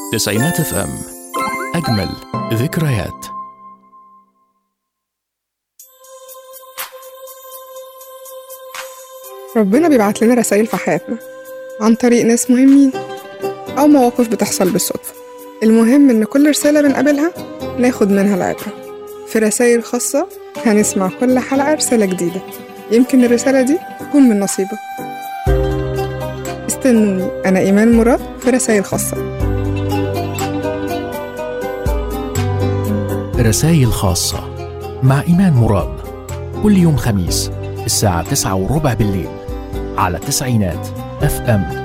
تسعينات اف ام أجمل ذكريات ربنا بيبعت لنا رسائل في حياتنا عن طريق ناس مهمين أو مواقف بتحصل بالصدفة المهم إن كل رسالة بنقابلها ناخد منها العبرة في رسائل خاصة هنسمع كل حلقة رسالة جديدة يمكن الرسالة دي تكون من نصيبك استنوني أنا إيمان مراد في رسائل خاصة رسائل خاصة مع إيمان مراد كل يوم خميس الساعة تسعة وربع بالليل على تسعينات اف ام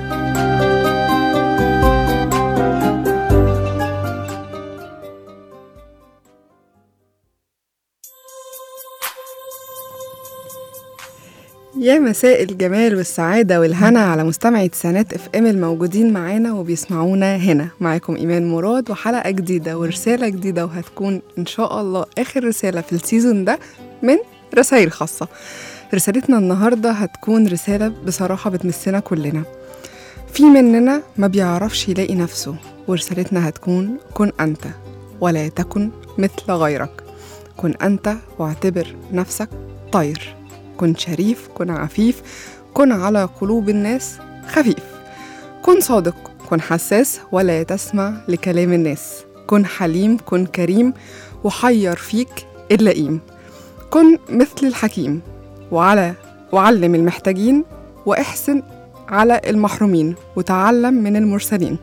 يا مساء الجمال والسعادة والهنا على مستمعي تسعينات اف ام الموجودين معانا وبيسمعونا هنا معاكم إيمان مراد وحلقة جديدة ورسالة جديدة وهتكون إن شاء الله آخر رسالة في السيزون ده من رسائل خاصة رسالتنا النهاردة هتكون رسالة بصراحة بتمسنا كلنا في مننا ما بيعرفش يلاقي نفسه ورسالتنا هتكون كن أنت ولا تكن مثل غيرك كن أنت واعتبر نفسك طير كن شريف كن عفيف كن على قلوب الناس خفيف كن صادق كن حساس ولا تسمع لكلام الناس كن حليم كن كريم وحير فيك اللئيم كن مثل الحكيم وعلى وعلم المحتاجين واحسن على المحرومين وتعلم من المرسلين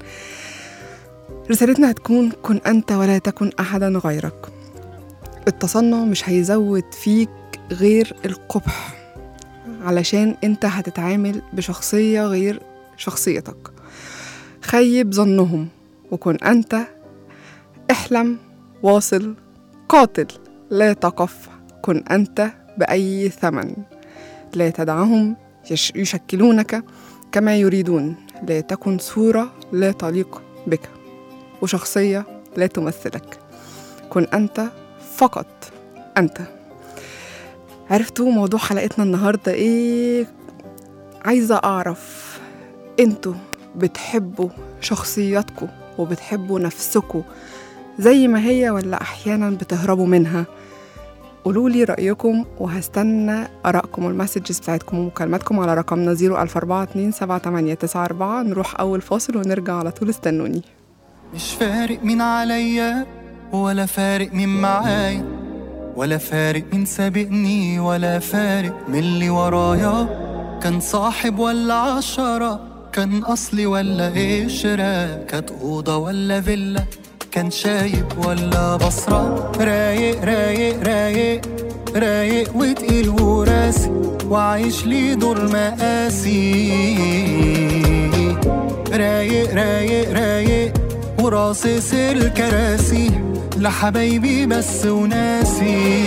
رسالتنا هتكون كن أنت ولا تكن أحدا غيرك التصنع مش هيزود فيك غير القبح علشان انت هتتعامل بشخصية غير شخصيتك خيب ظنهم وكن انت احلم واصل قاتل لا تقف كن انت بأي ثمن لا تدعهم يش- يشكلونك كما يريدون لا تكن صورة لا تليق بك وشخصية لا تمثلك كن أنت فقط أنت عرفتوا موضوع حلقتنا النهاردة إيه؟ عايزة أعرف أنتوا بتحبوا شخصياتكم وبتحبوا نفسكم زي ما هي ولا أحيانا بتهربوا منها قولولي رأيكم وهستنى آرائكم والمسجز بتاعتكم ومكالماتكم على رقمنا 004278894 نروح أول فاصل ونرجع على طول استنوني مش فارق مين عليا ولا فارق مين معايا ولا فارق مين سابقني ولا فارق من اللي ورايا كان صاحب ولا عشرة كان أصلي ولا قشرة كانت أوضة ولا فيلا كان شايب ولا بصرة رايق رايق رايق رايق وتقيل وراسي وعايش لي دور مقاسي رايق رايق رايق وراصص الكراسي لحبايبي بس وناسي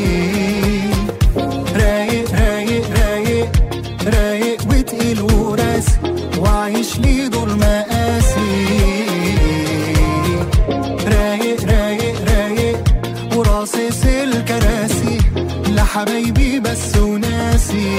رايق رايق رايق رايق وتقيل وراسي وعايش لي دور مقاسي رايق رايق رايق وراصص الكراسي لحبايبي بس وناسي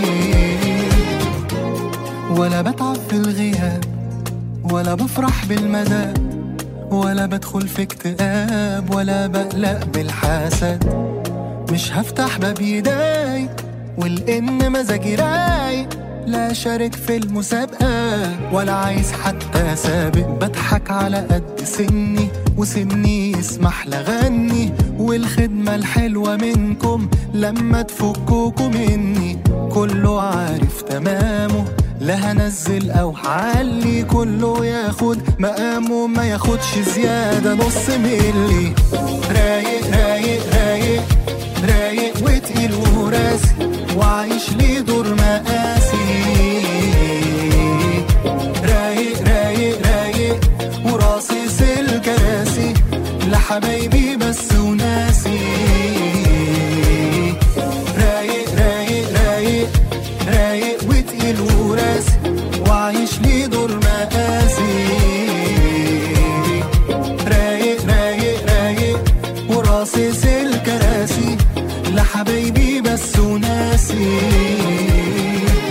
ولا بتعب في الغياب ولا بفرح بالمداد ولا بدخل في اكتئاب ولا بقلق بالحسد مش هفتح باب يداي والإن مزاجي رايق لا شارك في المسابقة ولا عايز حتى سابق بضحك على قد سني وسني يسمح لغني والخدمة الحلوة منكم لما تفكوكوا مني كله عارف تمامه لا هنزل او هعلي كله ياخد مقامه ما ياخدش زيادة نص ملي رايق رايق رايق رايق وتقيل وراسي وعايش لي دور مقاسي رايق رايق رايق وراصص الكراسي لحبايبي بس وناسي رايق رايق رايق رايق وتقيل وراسي وعايش لي دور مقاسي رايق رايق رايق وراصص الكراسي لحبايبي بس وناسي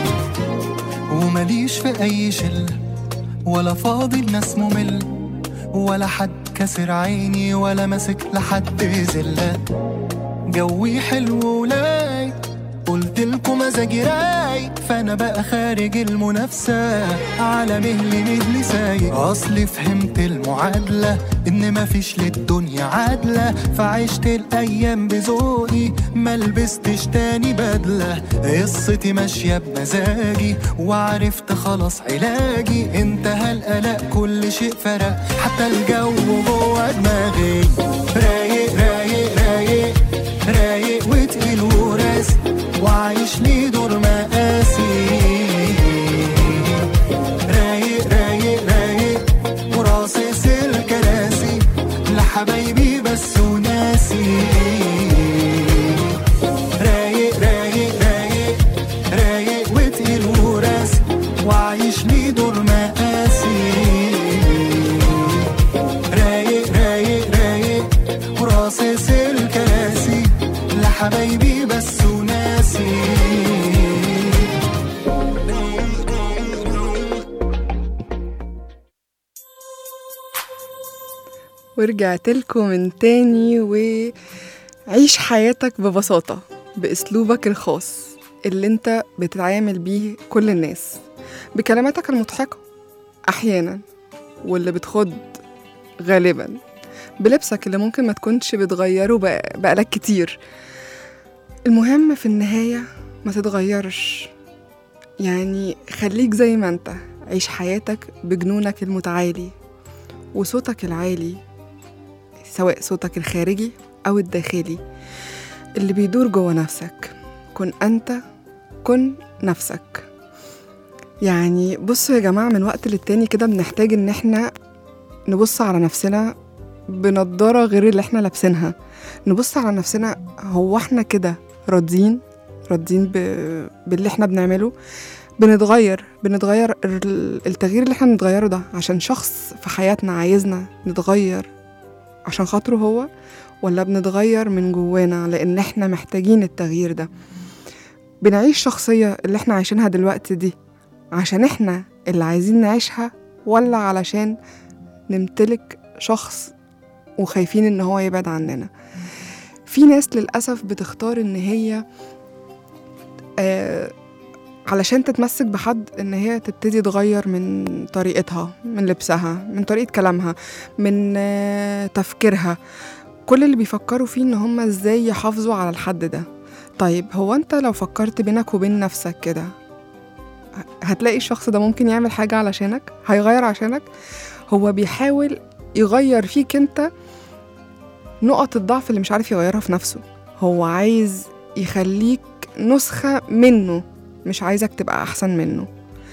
ومليش في اي شله ولا فاضي الناس ممل ولا حد كسر عيني ولا ماسك لحد زلة جوي حلو ولاي قلت لكم مزاجي رايق فانا بقى خارج المنافسة على مهلي مهلي سايق اصلي فهمت المعادلة ان مفيش للدنيا عادلة فعشت الايام بذوقي ما لبستش تاني بدلة قصتي ماشية بمزاجي وعرفت خلاص علاجي انتهى القلق كل شيء فرق حتى الجو جوه دماغي رايق رايق رايق رايق وتقيل وراسي وعايش لي دور مقاسي رايق رايق رايق وراصص الكراسي لحبايبي بس وناسي رايق رايق رايق رايق وتقيل وراسي وعايش لي دور مقاسي رايق رايق رايق وراصص الكراسي لحبايبي بس وناسي ورجعت لكم من تاني وعيش حياتك ببساطة بأسلوبك الخاص اللي انت بتتعامل بيه كل الناس بكلماتك المضحكة أحيانا واللي بتخض غالبا بلبسك اللي ممكن ما تكونش بتغيره بق- بقالك كتير المهم في النهاية ما تتغيرش يعني خليك زي ما انت عيش حياتك بجنونك المتعالي وصوتك العالي سواء صوتك الخارجي أو الداخلي اللي بيدور جوه نفسك كن أنت كن نفسك يعني بصوا يا جماعة من وقت للتاني كده بنحتاج إن احنا نبص على نفسنا بنضارة غير اللي احنا لابسينها نبص على نفسنا هو احنا كده راضيين راضيين ب... باللي احنا بنعمله بنتغير بنتغير ال- التغيير اللي احنا بنتغيره ده عشان شخص في حياتنا عايزنا نتغير عشان خاطره هو ولا بنتغير من جوانا لان احنا محتاجين التغيير ده بنعيش شخصية اللي احنا عايشينها دلوقتي دي عشان احنا اللي عايزين نعيشها ولا علشان نمتلك شخص وخايفين ان هو يبعد عننا في ناس للأسف بتختار ان هي آه علشان تتمسك بحد ان هي تبتدي تغير من طريقتها من لبسها من طريقة كلامها من آه، تفكيرها كل اللي بيفكروا فيه ان هم ازاي يحافظوا على الحد ده طيب هو انت لو فكرت بينك وبين نفسك كده هتلاقي الشخص ده ممكن يعمل حاجة علشانك هيغير عشانك هو بيحاول يغير فيك انت نقط الضعف اللي مش عارف يغيرها في نفسه هو عايز يخليك نسخة منه مش عايزك تبقى أحسن منه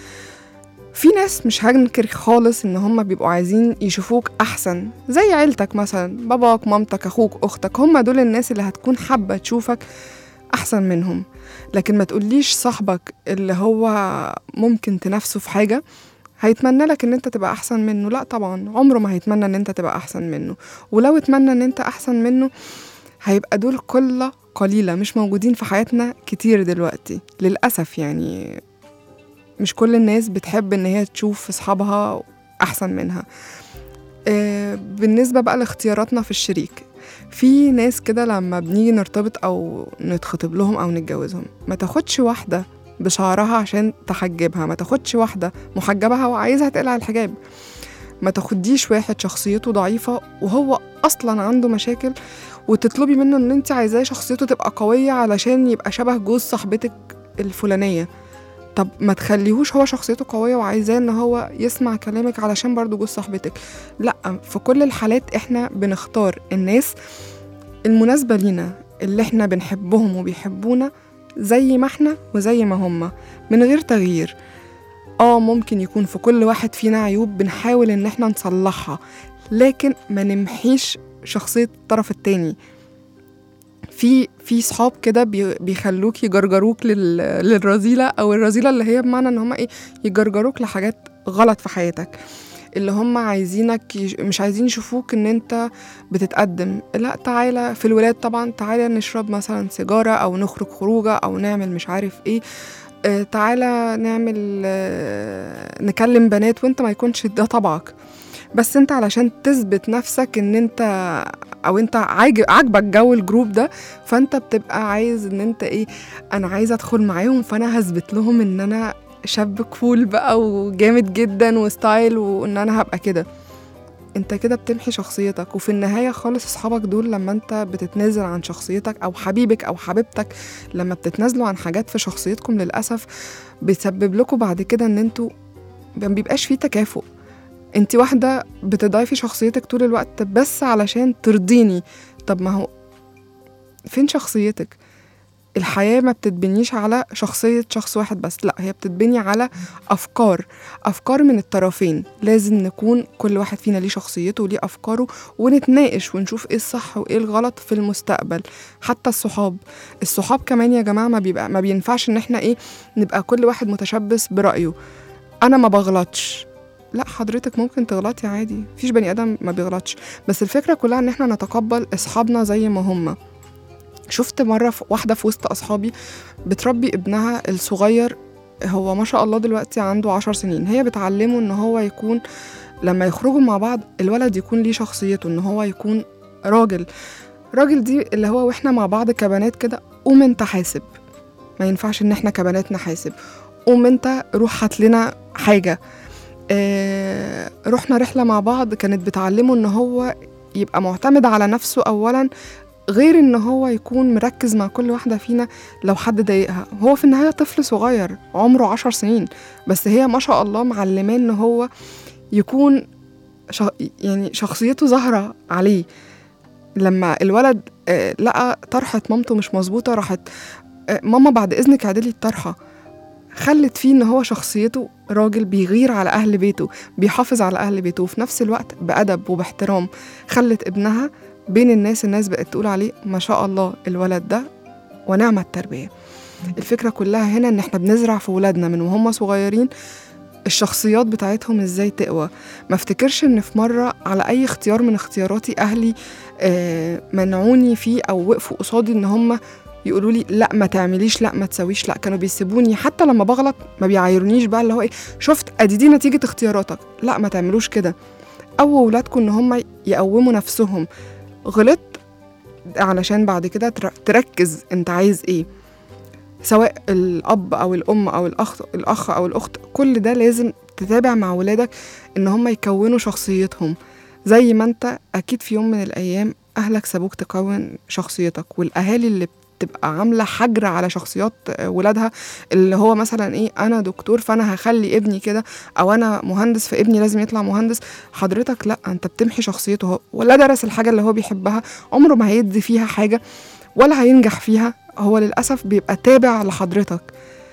في ناس مش هنكر خالص ان هم بيبقوا عايزين يشوفوك احسن زي عيلتك مثلا باباك مامتك اخوك اختك هم دول الناس اللي هتكون حابه تشوفك احسن منهم لكن ما تقوليش صاحبك اللي هو ممكن تنافسه في حاجه هيتمنى لك ان انت تبقى احسن منه لا طبعا عمره ما هيتمنى ان انت تبقى احسن منه ولو اتمنى ان انت احسن منه هيبقى دول قله قليله مش موجودين في حياتنا كتير دلوقتي للاسف يعني مش كل الناس بتحب ان هي تشوف اصحابها احسن منها آه، بالنسبة بقى لاختياراتنا في الشريك في ناس كده لما بنيجي نرتبط او نتخطب لهم او نتجوزهم ما تاخدش واحدة بشعرها عشان تحجبها ما تاخدش واحدة محجبها وعايزها تقلع الحجاب ما تاخديش واحد شخصيته ضعيفة وهو أصلا عنده مشاكل وتطلبي منه ان انت عايزاه شخصيته تبقى قوية علشان يبقى شبه جوز صاحبتك الفلانية طب ما تخليهوش هو شخصيته قوية وعايزاه ان هو يسمع كلامك علشان برضو جوز صاحبتك لا في كل الحالات احنا بنختار الناس المناسبة لينا اللي احنا بنحبهم وبيحبونا زي ما احنا وزي ما هما من غير تغيير اه ممكن يكون في كل واحد فينا عيوب بنحاول ان احنا نصلحها لكن ما نمحيش شخصية الطرف التاني في في صحاب كده بي- بيخلوك يجرجروك لل... للرذيله او الرذيله اللي هي بمعنى ان هم ايه يجرجروك لحاجات غلط في حياتك اللي هم عايزينك يش... مش عايزين يشوفوك ان انت بتتقدم لا تعالى في الولاد طبعا تعالى نشرب مثلا سيجاره او نخرج خروجه او نعمل مش عارف ايه آه، تعالى نعمل آه، نكلم بنات وانت ما يكونش ده طبعك بس انت علشان تثبت نفسك ان انت او انت عاج- عاجبك جو الجروب ده فانت بتبقى عايز ان انت ايه انا عايزه ادخل معاهم فانا هثبت لهم ان انا شاب كول بقى وجامد جدا وستايل وان انا هبقى كده انت كده بتمحي شخصيتك وفي النهاية خالص اصحابك دول لما انت بتتنازل عن شخصيتك او حبيبك او حبيبتك لما بتتنازلوا عن حاجات في شخصيتكم للأسف بيسبب لكم بعد كده ان انتوا ما بيبقاش فيه تكافؤ انت واحدة بتضايفي شخصيتك طول الوقت بس علشان ترضيني طب ما هو فين شخصيتك الحياة ما بتتبنيش على شخصية شخص واحد بس لا هي بتتبني على أفكار أفكار من الطرفين لازم نكون كل واحد فينا ليه شخصيته وليه أفكاره ونتناقش ونشوف إيه الصح وإيه الغلط في المستقبل حتى الصحاب الصحاب كمان يا جماعة ما بيبقى ما بينفعش إن إحنا إيه نبقى كل واحد متشبث برأيه أنا ما بغلطش لا حضرتك ممكن تغلطي عادي مفيش بني ادم ما بيغلطش بس الفكره كلها ان احنا نتقبل اصحابنا زي ما هم شفت مره في واحده في وسط اصحابي بتربي ابنها الصغير هو ما شاء الله دلوقتي عنده عشر سنين هي بتعلمه ان هو يكون لما يخرجوا مع بعض الولد يكون ليه شخصيته ان هو يكون راجل راجل دي اللي هو واحنا مع بعض كبنات كده قوم انت حاسب ما ينفعش ان احنا كبنات نحاسب قوم انت روح هات لنا حاجه آه رحنا رحله مع بعض كانت بتعلمه ان هو يبقى معتمد على نفسه اولا غير ان هو يكون مركز مع كل واحده فينا لو حد ضايقها هو في النهايه طفل صغير عمره عشر سنين بس هي ما شاء الله معلماه ان هو يكون ش... يعني شخصيته ظاهره عليه لما الولد آه، لقى طرحه مامته مش مظبوطه راحت آه، ماما بعد اذنك اعدلي الطرحه خلت فيه ان هو شخصيته راجل بيغير على اهل بيته بيحافظ على اهل بيته وفي نفس الوقت بادب وباحترام خلت ابنها بين الناس الناس بقت تقول عليه ما شاء الله الولد ده ونعم التربيه الفكره كلها هنا ان احنا بنزرع في ولادنا من وهم صغيرين الشخصيات بتاعتهم ازاي تقوى ما افتكرش ان في مره على اي اختيار من اختياراتي اهلي آه، منعوني فيه او وقفوا قصادي ان هم يقولوا لي لا ما تعمليش لا ما تسويش لا كانوا بيسيبوني حتى لما بغلط ما بيعايرونيش بقى اللي هو ايه شفت ادي دي نتيجه اختياراتك لا ما تعملوش كده او ولادكم ان هم يقوموا نفسهم غلط علشان بعد كده تر- تركز انت عايز ايه سواء الاب او الام او الاخ الاخ او الاخت كل ده لازم تتابع مع ولادك ان هم يكونوا شخصيتهم زي ما انت اكيد في يوم من الايام اهلك سابوك تكون شخصيتك والاهالي اللي بتبقى عامله حجر على شخصيات ولادها اللي هو مثلا ايه انا دكتور فانا هخلي ابني كده او انا مهندس فابني لازم يطلع مهندس حضرتك لا انت بتمحي شخصيته هو ولا درس الحاجه اللي هو بيحبها عمره ما هيدي فيها حاجه ولا هينجح فيها هو للاسف بيبقى تابع لحضرتك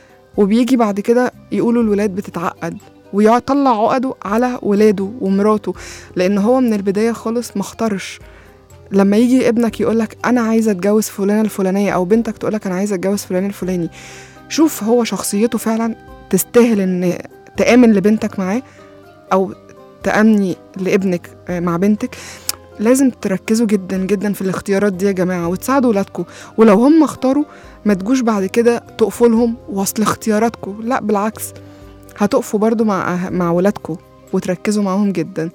وبيجي بعد كده يقولوا الولاد بتتعقد ويطلع عقده على ولاده ومراته لان هو من البدايه خالص ما اختارش لما يجي ابنك يقولك انا عايزه اتجوز فلانه الفلانيه او بنتك تقولك انا عايزه اتجوز فلان الفلاني شوف هو شخصيته فعلا تستاهل ان تامن لبنتك معاه او تامني لابنك آه، مع بنتك لازم تركزوا جدا جدا في الاختيارات دي يا جماعه وتساعدوا ولادكم ولو هم اختاروا ما تجوش بعد كده تقفوا لهم وصل اختياراتكم لا بالعكس هتقفوا برضو مع مع ولادكم وتركزوا معاهم جدا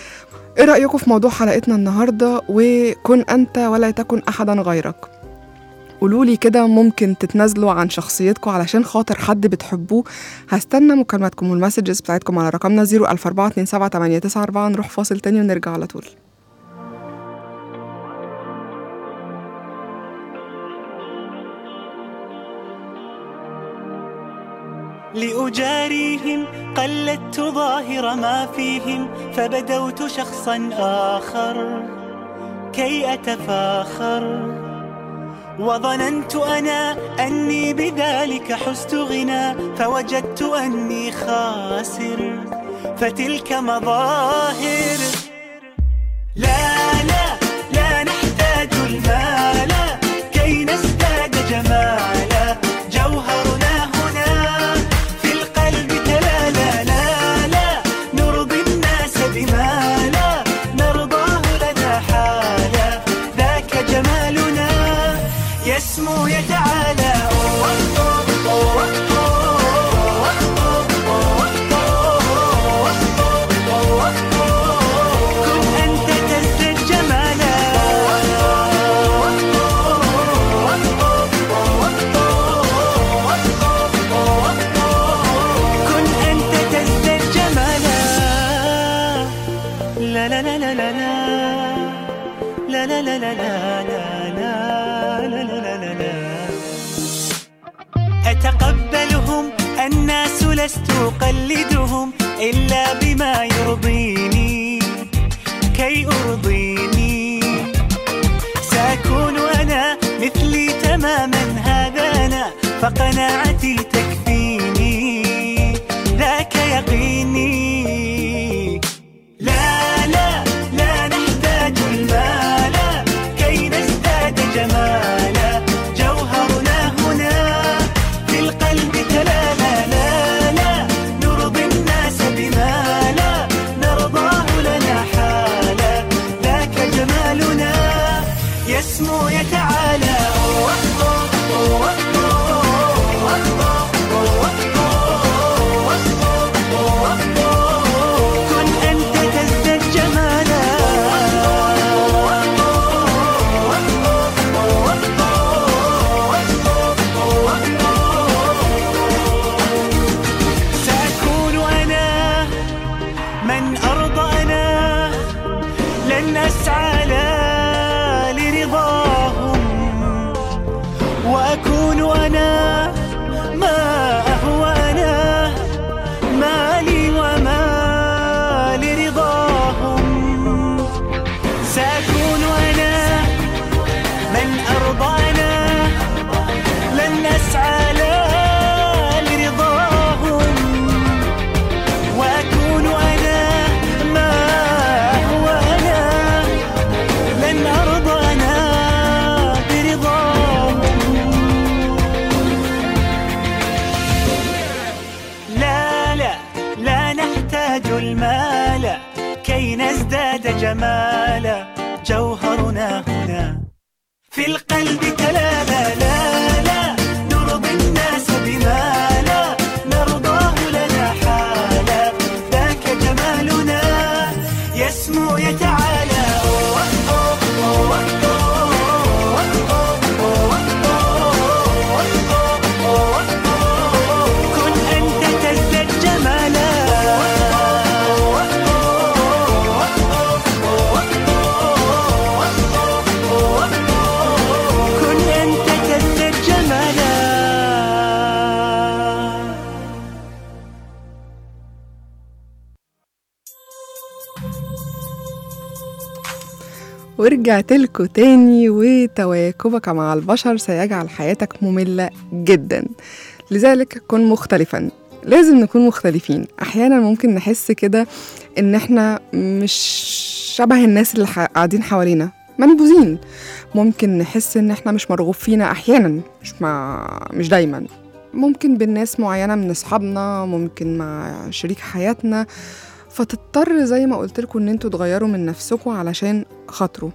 ايه رأيكم في موضوع حلقتنا النهاردة وكن أنت ولا تكن أحدا غيرك قولولي كده ممكن تتنازلوا عن شخصيتكم علشان خاطر حد بتحبوه هستنى مكالماتكم والمسجز بتاعتكم على رقمنا 004278994 نروح فاصل تاني ونرجع على طول لأجاريهم قلدت ظاهر ما فيهم فبدوت شخصا آخر كي أتفاخر وظننت أنا أني بذلك حزت غنى فوجدت أني خاسر فتلك مظاهر لا لا لا نحتاج المال كي نزداد جمالا جوهرنا هنا في القلب تلالا لا لا نرضي الناس بما لا نرضاه لنا حالا ذاك جمالنا يسمو يتعالى أوه أوه أوه أوه لست أقلدهم إلا بما يرضيني كي أرضيني سأكون أنا مثلي تماما هذا أنا فقناعتي تكفيني ذاك يقيني لا لا لا نحتاج المال كي نزداد جمالا جوهرنا هنا في القلب تلالا لا لا نرضي الناس بما لا نرضاه لنا حالا ذاك جمالنا يسمو يتعالى كن أنت تزداد جمالا سأكون أنا من أرضى أنا لن أسعى لا لرضاهم وأكون أنا ما أهوى أنا ما لي وما لرضاهم سأكون أنا من أرضى أنا لن أسعى لا لرضاهم وأكون أنا ما هو أنا لن أرضى أنا برضاهم لا لا لا نحتاج المال كي نزداد جمالا جوهرنا هنا في القلب تلالا لا لا نرضي الناس بما لا نرضاه لنا حالا ذاك جمالنا يسمو يتعالى كن أنت تزداد جمالا كن أنت تزداد جمالا ورجعت لكم تاني وتواكبك مع البشر سيجعل حياتك مملة جدا لذلك كن مختلفا لازم نكون مختلفين احيانا ممكن نحس كده ان احنا مش شبه الناس اللي ح- قاعدين حوالينا منبوذين ممكن نحس ان احنا مش مرغوب فينا احيانا مش مع مش دايما ممكن بالناس معينة من اصحابنا ممكن مع شريك حياتنا فتضطر زي ما قلت لكم ان انتوا تغيروا من نفسكم علشان خاطره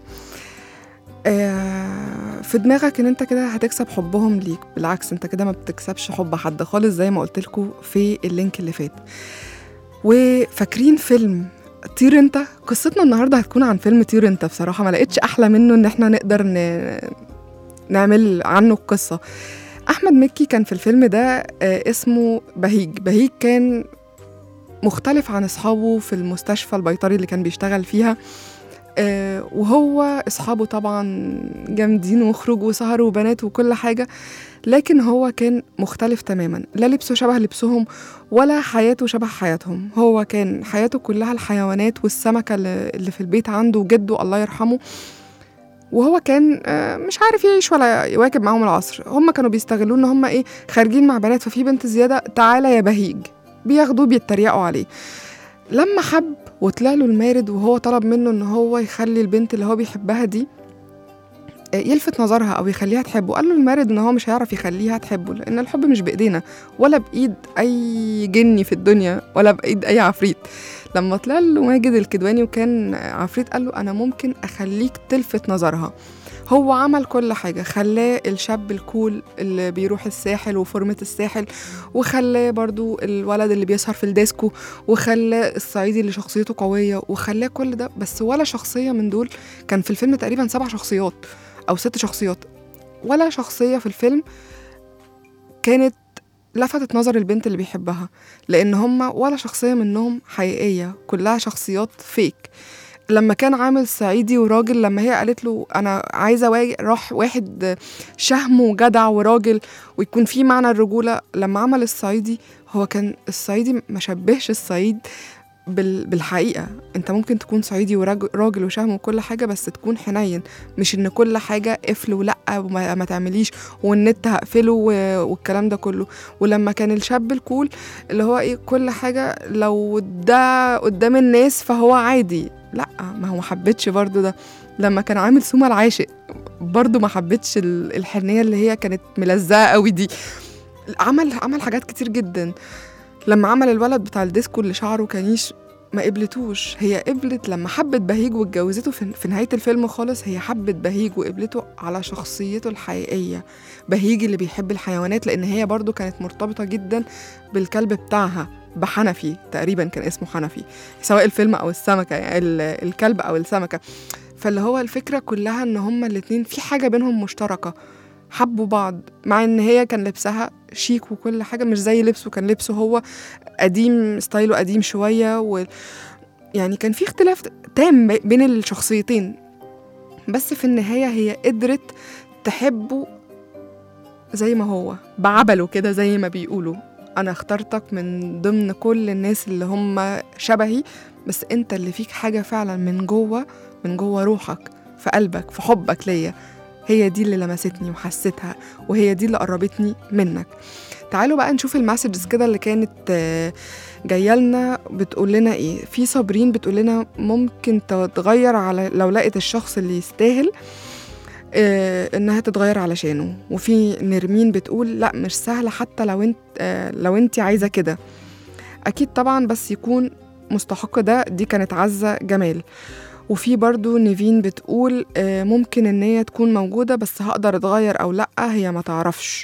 آه، في دماغك ان انت كده هتكسب حبهم ليك بالعكس انت كده ما بتكسبش حب حد خالص زي ما قلت لكم في اللينك اللي فات وفاكرين فيلم طير انت قصتنا النهارده هتكون عن فيلم طير انت بصراحه ما لقيتش احلى منه ان احنا نقدر ن... نعمل عنه القصه احمد مكي كان في الفيلم ده آه، اسمه بهيج بهيج كان مختلف عن اصحابه في المستشفى البيطري اللي كان بيشتغل فيها آه، وهو اصحابه طبعا جامدين وخروج وسهر وبنات وكل حاجه لكن هو كان مختلف تماما لا لبسه شبه لبسهم ولا حياته شبه حياتهم هو كان حياته كلها الحيوانات والسمكه اللي اللي في البيت عنده جده الله يرحمه وهو كان آه، مش عارف يعيش ولا يواكب معاهم العصر هم كانوا بيستغلوه ان هم ايه خارجين مع بنات ففي بنت زياده تعالى يا بهيج بياخدوه بيتريقوا عليه لما حب وطلع له المارد وهو طلب منه ان هو يخلي البنت اللي هو بيحبها دي آه، يلفت نظرها او يخليها تحبه قال له المارد ان هو مش هيعرف يخليها تحبه لان الحب مش بايدينا ولا بايد اي جني في الدنيا ولا بايد اي عفريت لما طلع له ماجد الكدواني وكان عفريت قال له انا ممكن اخليك تلفت نظرها هو عمل كل حاجة خلاه الشاب الكول اللي بيروح الساحل وفورمة الساحل وخلاه برضو الولد اللي بيسهر في الديسكو وخلاه الصعيدي اللي شخصيته قوية وخلاه كل ده بس ولا شخصية من دول كان في الفيلم تقريبا سبع شخصيات أو ست شخصيات ولا شخصية في الفيلم كانت لفتت نظر البنت اللي بيحبها لأن هما ولا شخصية منهم حقيقية كلها شخصيات فيك لما كان عامل صعيدي وراجل لما هي قالت له انا عايزه وا- راح واحد شهم وجدع وراجل ويكون في معنى الرجوله لما عمل الصعيدي هو كان الصعيدي ما شبهش الصعيد بال- بالحقيقه انت ممكن تكون صعيدي وراجل وشهم وكل حاجه بس تكون حنين مش ان كل حاجه قفل ولا وما ما تعمليش والنت هقفله و- والكلام ده كله ولما كان الشاب الكول اللي هو ايه كل حاجه لو ده قدام الناس فهو عادي لا ما هو ما حبتش برضو ده لما كان عامل سوما العاشق برضو ما حبتش ال- الحنيه اللي هي كانت ملزقه قوي دي عمل عمل حاجات كتير جدا لما عمل الولد بتاع الديسكو اللي شعره كانيش ما قبلتوش هي قبلت لما حبت بهيج واتجوزته في, في نهاية الفيلم خالص هي حبت بهيج وقبلته على شخصيته الحقيقية بهيج اللي بيحب الحيوانات لأن هي برضو كانت مرتبطة جدا بالكلب بتاعها بحنفي تقريبا كان اسمه حنفي سواء الفيلم أو السمكة يعني ال- الكلب أو السمكة فاللي هو الفكرة كلها إن هما الاتنين في حاجة بينهم مشتركة حبوا بعض مع ان هي كان لبسها شيك وكل حاجه مش زي لبسه كان لبسه هو قديم ستايله قديم شويه و يعني كان في اختلاف تام بي- بين الشخصيتين بس في النهايه هي قدرت تحبه زي ما هو بعبله كده زي ما بيقولوا انا اخترتك من ضمن كل الناس اللي هم شبهي بس انت اللي فيك حاجه فعلا من جوه من جوه روحك في قلبك في حبك ليا هي دي اللي لمستني وحسيتها وهي دي اللي قربتني منك تعالوا بقى نشوف المسجز كده اللي كانت آه، جايه لنا بتقول لنا ايه في صابرين بتقول لنا ممكن تتغير على لو لقيت الشخص اللي يستاهل آه، انها تتغير علشانه وفي نرمين بتقول لا مش سهله حتى لو انت آه، لو انت عايزه كده اكيد طبعا بس يكون مستحق ده دي كانت عزه جمال وفي برضو نيفين بتقول آه، ممكن ان هي تكون موجودة بس هقدر اتغير او لأ هي ما تعرفش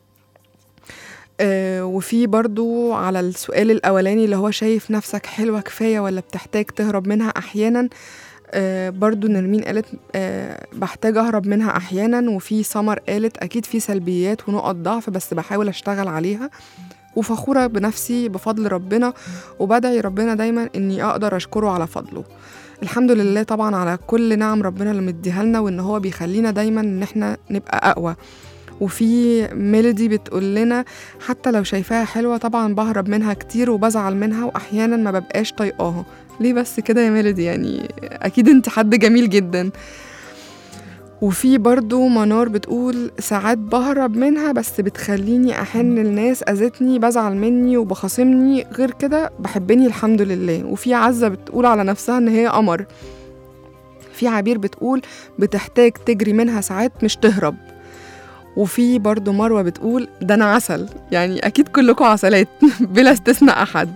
آه، وفي برضو على السؤال الأولاني اللي هو شايف نفسك حلوة كفاية ولا بتحتاج تهرب منها أحيانا آه، برضو نرمين قالت آه، بحتاج أهرب منها أحيانا وفي سمر قالت أكيد في سلبيات ونقط ضعف بس بحاول أشتغل عليها وفخورة بنفسي بفضل ربنا وبدعي ربنا دايما إني أقدر أشكره على فضله الحمد لله طبعا على كل نعم ربنا اللي مديها لنا وان هو بيخلينا دايما ان احنا نبقى اقوى وفي ميلودي بتقول لنا حتى لو شايفاها حلوه طبعا بهرب منها كتير وبزعل منها واحيانا ما ببقاش طايقاها ليه بس كده يا ميلودي يعني اكيد انت حد جميل جدا وفي برضو منار بتقول ساعات بهرب منها بس بتخليني أحن الناس أذتني بزعل مني وبخاصمني غير كده بحبني الحمد لله وفي عزة بتقول على نفسها إن هي قمر في عبير بتقول بتحتاج تجري منها ساعات مش تهرب وفي برضو مروة بتقول ده أنا عسل يعني أكيد كلكم عسلات بلا استثناء أحد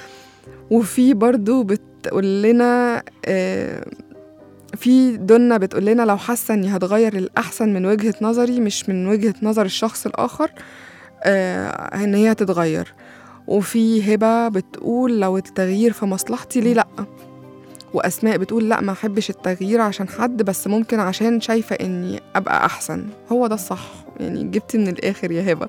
وفي برضو بتقول لنا آه في دنا بتقول لنا لو حاسه اني هتغير الاحسن من وجهه نظري مش من وجهه نظر الشخص الاخر آه ان هي تتغير وفي هبه بتقول لو التغيير في مصلحتي ليه لا واسماء بتقول لا ما احبش التغيير عشان حد بس ممكن عشان شايفه اني ابقى احسن هو ده الصح يعني جبت من الاخر يا هبه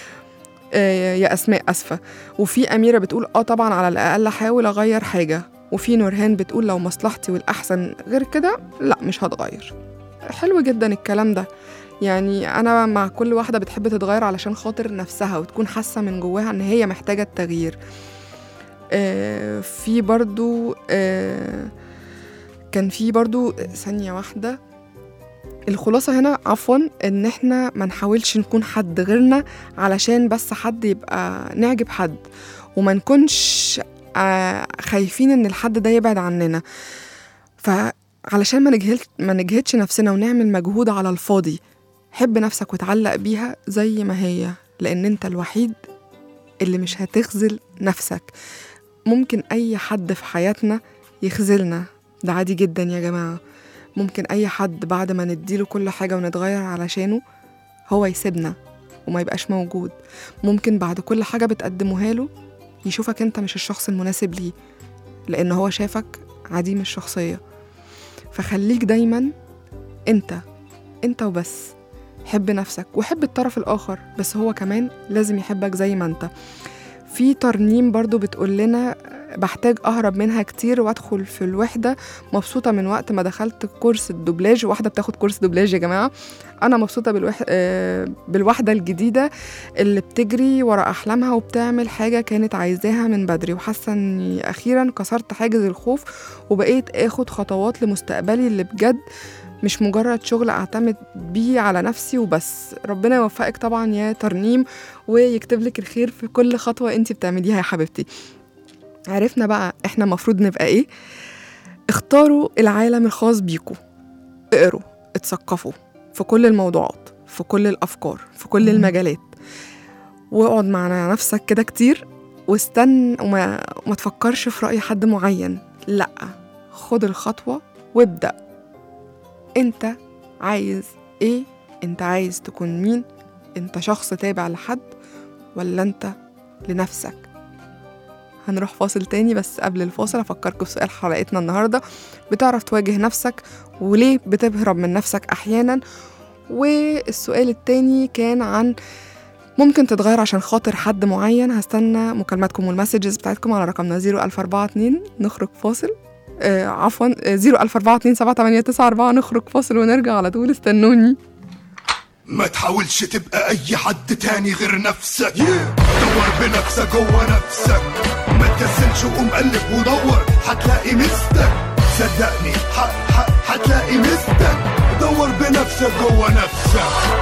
آه يا اسماء اسفه وفي اميره بتقول اه طبعا على الاقل احاول اغير حاجه وفي نورهان بتقول لو مصلحتي والأحسن غير كده لا مش هتغير حلو جدا الكلام ده يعني أنا مع كل واحدة بتحب تتغير علشان خاطر نفسها وتكون حاسة من جواها إن هي محتاجة التغيير آه في برضو آه كان في برضو ثانية واحدة الخلاصة هنا عفوا إن إحنا ما نحاولش نكون حد غيرنا علشان بس حد يبقى نعجب حد وما نكونش آه، خايفين ان الحد ده يبعد عننا فعلشان ما نجهل ما نجهدش نفسنا ونعمل مجهود على الفاضي حب نفسك وتعلق بيها زي ما هي لان انت الوحيد اللي مش هتخذل نفسك ممكن اي حد في حياتنا يخذلنا ده عادي جدا يا جماعة ممكن اي حد بعد ما نديله كل حاجة ونتغير علشانه هو يسيبنا وما يبقاش موجود ممكن بعد كل حاجة بتقدموها له يشوفك انت مش الشخص المناسب ليه لان هو شافك عديم الشخصيه فخليك دايما انت انت وبس حب نفسك وحب الطرف الاخر بس هو كمان لازم يحبك زي ما انت في ترنيم برضو بتقول لنا بحتاج أهرب منها كتير وأدخل في الوحدة مبسوطة من وقت ما دخلت كورس الدوبلاج واحدة بتاخد كورس دوبلاج يا جماعة أنا مبسوطة بالوح... آه، بالوحدة الجديدة اللي بتجري ورا أحلامها وبتعمل حاجة كانت عايزاها من بدري وحاسة إني أخيرا كسرت حاجز الخوف وبقيت آخد خطوات لمستقبلي اللي بجد مش مجرد شغل أعتمد بيه على نفسي وبس ربنا يوفقك طبعا يا ترنيم ويكتب لك الخير في كل خطوة انت بتعمليها يا حبيبتي عرفنا بقى احنا المفروض نبقى ايه اختاروا العالم الخاص بيكوا اقروا اتثقفوا في كل الموضوعات في كل الأفكار في كل المجالات واقعد مع نفسك كده كتير واستنى وما ما تفكرش في رأي حد معين لأ خد الخطوة وابدأ انت عايز ايه انت عايز تكون مين انت شخص تابع لحد ولا انت لنفسك هنروح فاصل تاني بس قبل الفاصل أفكركم بسؤال حلقتنا النهاردة بتعرف تواجه نفسك وليه بتهرب من نفسك أحيانا والسؤال التاني كان عن ممكن تتغير عشان خاطر حد معين هستنى مكالماتكم والمسجز بتاعتكم على رقمنا 00442 نخرج فاصل آه عفوا آه، 00442 78894 نخرج فاصل ونرجع على طول استنوني ما تحاولش تبقى اي حد تاني غير نفسك دور بنفسك جوه نفسك ما تكسلش وقوم قلب ودور هتلاقي مستك صدقني ح- ح- هتلاقي مستك دور بنفسك جوه نفسك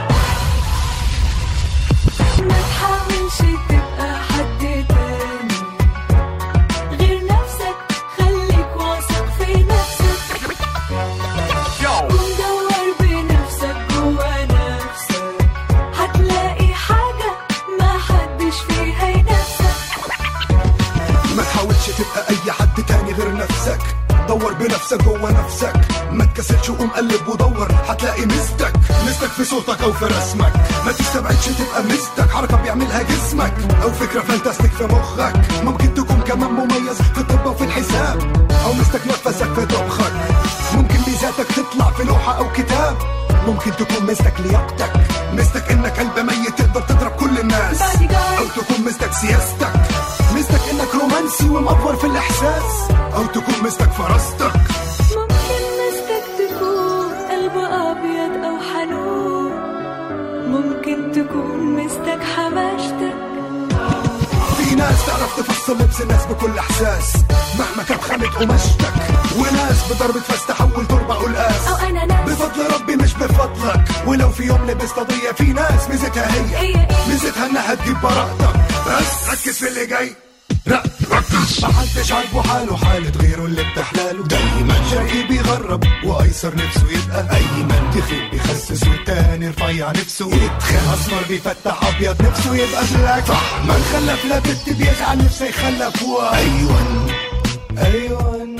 ما تحاولش تبقى حد تاني غير نفسك خليك واثق في نفسك قوم دور بنفسك جوا نفسك هتلاقي حاجة ما حدش فيها ينافسك ما تحاولش تبقى اي حد تاني غير نفسك دور بنفسك جوه نفسك ما تكسلش وقوم قلب ودور هتلاقي مستك مستك في صوتك او في رسمك ما تستبعدش تبقى مستك حركه بيعملها جسمك او فكره فانتاستيك في مخك ممكن تكون كمان مميز في الطب وفي الحساب او مستك نفسك في طبخك ممكن ميزاتك تطلع في لوحه او كتاب ممكن تكون مستك لياقتك مستك انك قلب ميت تقدر تضرب كل الناس Bodyguard. او تكون مستك سياستك مستك انك رومانسي ومأفور في الاحساس او تكون مستك فراستك ممكن مستك تكون قلب أبيض أو حنون ممكن تكون مستك حماشتك في ناس تعرف تفصل لبس الناس بكل احساس مهما كانت خانت قماشتك وناس بضربة فاس تحول تربة قلقاس أو أنا ناس بفضل ربي مش بفضلك ولو في يوم لبست قضية في ناس ميزتها هي هي إيه؟ ميزتها انها تجيب براءتك بس ركز في اللي جاي لا ركز محدش عاجبه حاله حالة غيره اللي بتحلاله دايما شقي بيغرب وايسر نفسه يبقى ايمن تخيل بيخسس والتاني رفيع نفسه يتخن اسمر بيفتح ابيض نفسه يبقى بلاك صح من خلف لا بنت بيزعل نفسه يخلف و ايوه ايوه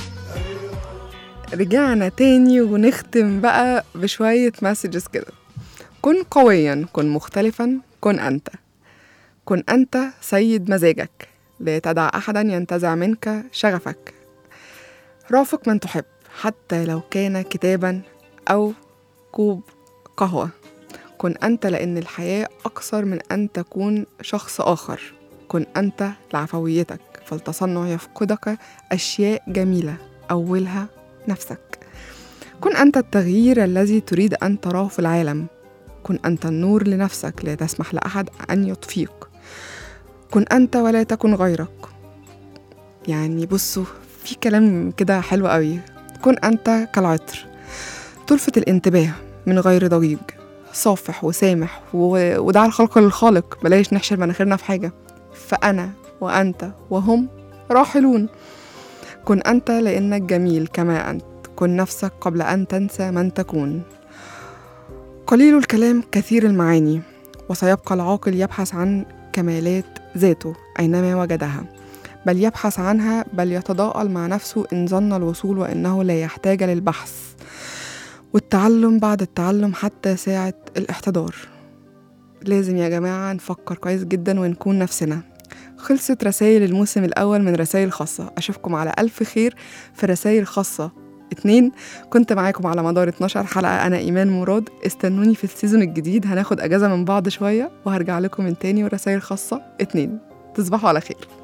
رجعنا تاني ونختم بقى بشوية مسجز كده كن قويا كن مختلفا كن أنت كن أنت سيد مزاجك لا تدع أحدا ينتزع منك شغفك رافق من تحب حتى لو كان كتابا أو كوب قهوة كن أنت لأن الحياة أكثر من أن تكون شخص آخر كن أنت لعفويتك فالتصنع يفقدك أشياء جميلة أولها نفسك كن أنت التغيير الذي تريد أن تراه في العالم كن أنت النور لنفسك لا تسمح لأحد أن يطفيك كن أنت ولا تكن غيرك يعني بصوا في كلام كده حلو قوي كن أنت كالعطر تلفت الانتباه من غير ضجيج صافح وسامح و... ودع الخلق للخالق بلاش نحشر مناخيرنا في حاجة فأنا وأنت وهم راحلون كن أنت لأنك جميل كما أنت كن نفسك قبل أن تنسى من تكون قليل الكلام كثير المعاني وسيبقى العاقل يبحث عن كمالات ذاته أينما وجدها بل يبحث عنها بل يتضاءل مع نفسه إن ظن الوصول وإنه لا يحتاج للبحث والتعلم بعد التعلم حتى ساعة الاحتضار لازم يا جماعة نفكر كويس جدا ونكون نفسنا خلصت رسائل الموسم الأول من رسائل خاصة أشوفكم على ألف خير في رسائل خاصة اتنين كنت معاكم على مدار 12 حلقة أنا إيمان مراد استنوني في السيزون الجديد هناخد أجازة من بعض شوية وهرجع لكم من تاني ورسائل خاصة اتنين تصبحوا على خير